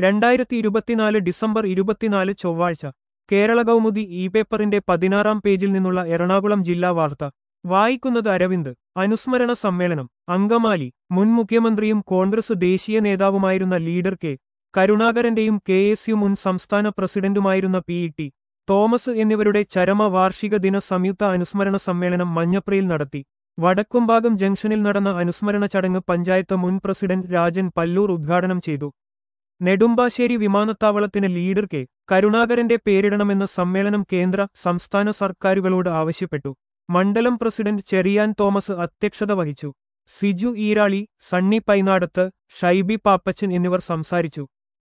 രണ്ടായിരത്തി ഇരുപത്തിനാല് ഡിസംബർ ഇരുപത്തിനാല് ചൊവ്വാഴ്ച കേരള കൗമുദി ഇ പേപ്പറിന്റെ പതിനാറാം പേജിൽ നിന്നുള്ള എറണാകുളം ജില്ലാ വാർത്ത വായിക്കുന്നത് അരവിന്ദ് അനുസ്മരണ സമ്മേളനം അങ്കമാലി മുൻ മുഖ്യമന്ത്രിയും കോൺഗ്രസ് ദേശീയ നേതാവുമായിരുന്ന ലീഡർ കെ കരുണാകരന്റെയും കെ എസ് യു മുൻ സംസ്ഥാന പ്രസിഡന്റുമായിരുന്ന പി ഇ ടി തോമസ് എന്നിവരുടെ ചരമ വാർഷിക ദിന സംയുക്ത അനുസ്മരണ സമ്മേളനം മഞ്ഞപ്രയിൽ നടത്തി വടക്കുംഭാഗം ജംഗ്ഷനിൽ നടന്ന അനുസ്മരണ ചടങ്ങ് പഞ്ചായത്ത് മുൻ പ്രസിഡന്റ് രാജൻ പല്ലൂർ ഉദ്ഘാടനം ചെയ്തു നെടുമ്പാശ്ശേരി വിമാനത്താവളത്തിന് ലീഡർ കെ കരുണാകരന്റെ പേരിടണമെന്ന് സമ്മേളനം കേന്ദ്ര സംസ്ഥാന സർക്കാരുകളോട് ആവശ്യപ്പെട്ടു മണ്ഡലം പ്രസിഡന്റ് ചെറിയാൻ തോമസ് അധ്യക്ഷത വഹിച്ചു സിജു ഈരാളി സണ്ണി പൈനാടത്ത് ഷൈബി പാപ്പച്ചൻ എന്നിവർ സംസാരിച്ചു